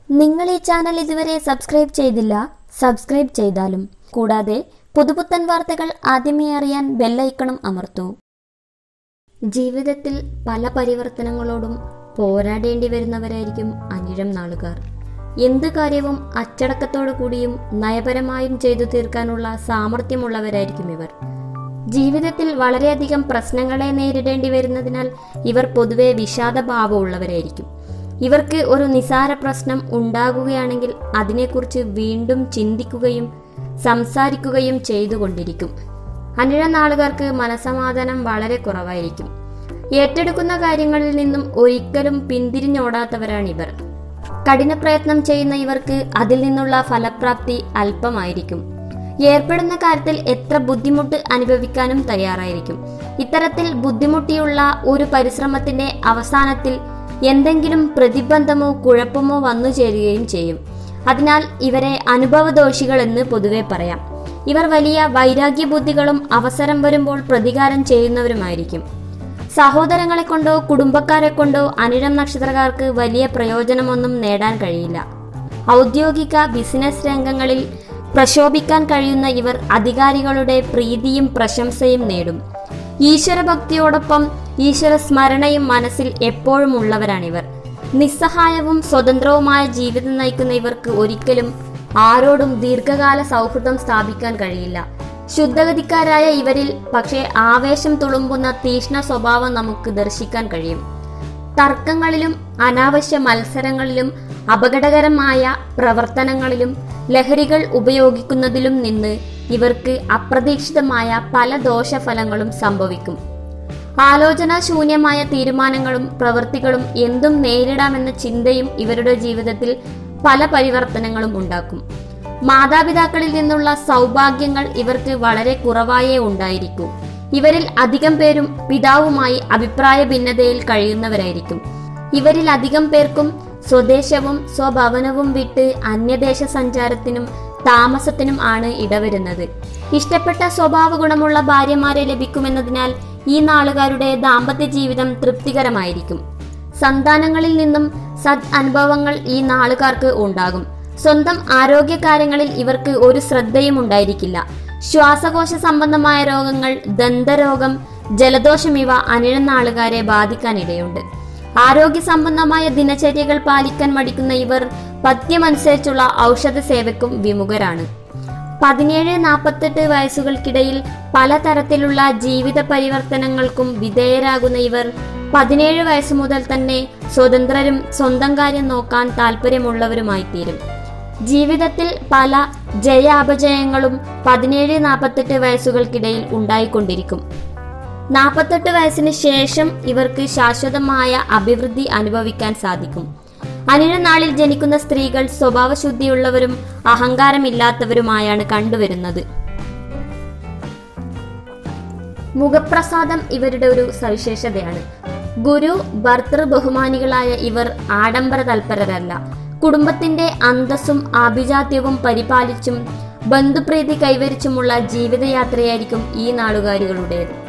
നിങ്ങൾ ഈ ചാനൽ ഇതുവരെ സബ്സ്ക്രൈബ് ചെയ്തില്ല സബ്സ്ക്രൈബ് ചെയ്താലും കൂടാതെ പുതുപുത്തൻ വാർത്തകൾ ആദ്യമേ അറിയാൻ ബെല്ലൈക്കണും അമർത്തൂ ജീവിതത്തിൽ പല പരിവർത്തനങ്ങളോടും പോരാടേണ്ടി വരുന്നവരായിരിക്കും അനിഴം നാളുകാർ എന്ത് കാര്യവും അച്ചടക്കത്തോടു കൂടിയും നയപരമായും ചെയ്തു തീർക്കാനുള്ള സാമർഥ്യമുള്ളവരായിരിക്കും ഇവർ ജീവിതത്തിൽ വളരെയധികം പ്രശ്നങ്ങളെ നേരിടേണ്ടി വരുന്നതിനാൽ ഇവർ പൊതുവെ വിഷാദഭാവമുള്ളവരായിരിക്കും ഇവർക്ക് ഒരു നിസാര പ്രശ്നം ഉണ്ടാകുകയാണെങ്കിൽ അതിനെക്കുറിച്ച് വീണ്ടും ചിന്തിക്കുകയും സംസാരിക്കുകയും ചെയ്തുകൊണ്ടിരിക്കും അനിഴ നാളുകാർക്ക് മനസമാധാനം വളരെ കുറവായിരിക്കും ഏറ്റെടുക്കുന്ന കാര്യങ്ങളിൽ നിന്നും ഒരിക്കലും പിന്തിരിഞ്ഞോടാത്തവരാണിവർ കഠിന പ്രയത്നം ചെയ്യുന്ന ഇവർക്ക് അതിൽ നിന്നുള്ള ഫലപ്രാപ്തി അല്പമായിരിക്കും ഏർപ്പെടുന്ന കാര്യത്തിൽ എത്ര ബുദ്ധിമുട്ട് അനുഭവിക്കാനും തയ്യാറായിരിക്കും ഇത്തരത്തിൽ ബുദ്ധിമുട്ടിയുള്ള ഒരു പരിശ്രമത്തിന്റെ അവസാനത്തിൽ എന്തെങ്കിലും പ്രതിബന്ധമോ കുഴപ്പമോ വന്നു ചേരുകയും ചെയ്യും അതിനാൽ ഇവരെ അനുഭവദോഷികൾ എന്ന് പൊതുവെ പറയാം ഇവർ വലിയ വൈരാഗ്യ ബുദ്ധികളും അവസരം വരുമ്പോൾ പ്രതികാരം ചെയ്യുന്നവരുമായിരിക്കും സഹോദരങ്ങളെ കൊണ്ടോ കുടുംബക്കാരെ കൊണ്ടോ അനിഴം നക്ഷത്രക്കാർക്ക് വലിയ പ്രയോജനമൊന്നും നേടാൻ കഴിയില്ല ഔദ്യോഗിക ബിസിനസ് രംഗങ്ങളിൽ പ്രശോഭിക്കാൻ കഴിയുന്ന ഇവർ അധികാരികളുടെ പ്രീതിയും പ്രശംസയും നേടും ഈശ്വരഭക്തിയോടൊപ്പം ഈശ്വര സ്മരണയും മനസ്സിൽ എപ്പോഴും ഉള്ളവരാണിവർ നിസ്സഹായവും സ്വതന്ത്രവുമായ ജീവിതം നയിക്കുന്ന ഇവർക്ക് ഒരിക്കലും ആരോടും ദീർഘകാല സൗഹൃദം സ്ഥാപിക്കാൻ കഴിയില്ല ശുദ്ധഗതിക്കാരായ ഇവരിൽ പക്ഷേ ആവേശം തുളുമ്പുന്ന തീഷ്ണ സ്വഭാവം നമുക്ക് ദർശിക്കാൻ കഴിയും തർക്കങ്ങളിലും അനാവശ്യ മത്സരങ്ങളിലും അപകടകരമായ പ്രവർത്തനങ്ങളിലും ലഹരികൾ ഉപയോഗിക്കുന്നതിലും നിന്ന് ഇവർക്ക് അപ്രതീക്ഷിതമായ പല ദോഷഫലങ്ങളും സംഭവിക്കും ആലോചനാശൂന്യമായ തീരുമാനങ്ങളും പ്രവൃത്തികളും എന്തും നേരിടാമെന്ന ചിന്തയും ഇവരുടെ ജീവിതത്തിൽ പല പരിവർത്തനങ്ങളും ഉണ്ടാക്കും മാതാപിതാക്കളിൽ നിന്നുള്ള സൗഭാഗ്യങ്ങൾ ഇവർക്ക് വളരെ കുറവായേ ഉണ്ടായിരിക്കൂ ഇവരിൽ അധികം പേരും പിതാവുമായി അഭിപ്രായ ഭിന്നതയിൽ കഴിയുന്നവരായിരിക്കും ഇവരിൽ അധികം പേർക്കും സ്വദേശവും സ്വഭവനവും വിട്ട് അന്യദേശ സഞ്ചാരത്തിനും താമസത്തിനും ആണ് ഇടവരുന്നത് ഇഷ്ടപ്പെട്ട സ്വഭാവ ഗുണമുള്ള ഭാര്യമാരെ ലഭിക്കുമെന്നതിനാൽ ഈ നാളുകാരുടെ ദാമ്പത്യ ജീവിതം തൃപ്തികരമായിരിക്കും സന്താനങ്ങളിൽ നിന്നും സദ് അനുഭവങ്ങൾ ഈ നാളുകാർക്ക് ഉണ്ടാകും സ്വന്തം ആരോഗ്യകാര്യങ്ങളിൽ ഇവർക്ക് ഒരു ശ്രദ്ധയും ഉണ്ടായിരിക്കില്ല ശ്വാസകോശ സംബന്ധമായ രോഗങ്ങൾ ദന്തരോഗം ജലദോഷം ഇവ അനിഴനാളുകാരെ ബാധിക്കാനിടയുണ്ട് ആരോഗ്യ സംബന്ധമായ ദിനചര്യകൾ പാലിക്കാൻ മടിക്കുന്ന ഇവർ പഥ്യമനുസരിച്ചുള്ള ഔഷധ സേവക്കും വിമുഖരാണ് പതിനേഴ് നാൽപ്പത്തെട്ട് വയസ്സുകൾക്കിടയിൽ പലതരത്തിലുള്ള ജീവിത പരിവർത്തനങ്ങൾക്കും വിധേയരാകുന്ന ഇവർ പതിനേഴ് വയസ്സ് മുതൽ തന്നെ സ്വതന്ത്രരും സ്വന്തം കാര്യം നോക്കാൻ താല്പര്യമുള്ളവരുമായി തീരും ജീവിതത്തിൽ പല ജയാപജയങ്ങളും പതിനേഴ് നാൽപ്പത്തെട്ട് വയസ്സുകൾക്കിടയിൽ ഉണ്ടായിക്കൊണ്ടിരിക്കും നാൽപ്പത്തെട്ട് വയസ്സിന് ശേഷം ഇവർക്ക് ശാശ്വതമായ അഭിവൃദ്ധി അനുഭവിക്കാൻ സാധിക്കും അനിഴനാളിൽ ജനിക്കുന്ന സ്ത്രീകൾ സ്വഭാവശുദ്ധിയുള്ളവരും അഹങ്കാരമില്ലാത്തവരുമായാണ് കണ്ടുവരുന്നത് മുഖപ്രസാദം ഇവരുടെ ഒരു സവിശേഷതയാണ് ഗുരു ഭർത്തൃ ബഹുമാനികളായ ഇവർ ആഡംബര തൽപരരല്ല കുടുംബത്തിന്റെ അന്തസ്സും ആഭിജാത്യവും പരിപാലിച്ചും ബന്ധുപ്രീതി കൈവരിച്ചുമുള്ള ജീവിതയാത്രയായിരിക്കും ഈ നാളുകാരികളുടേത്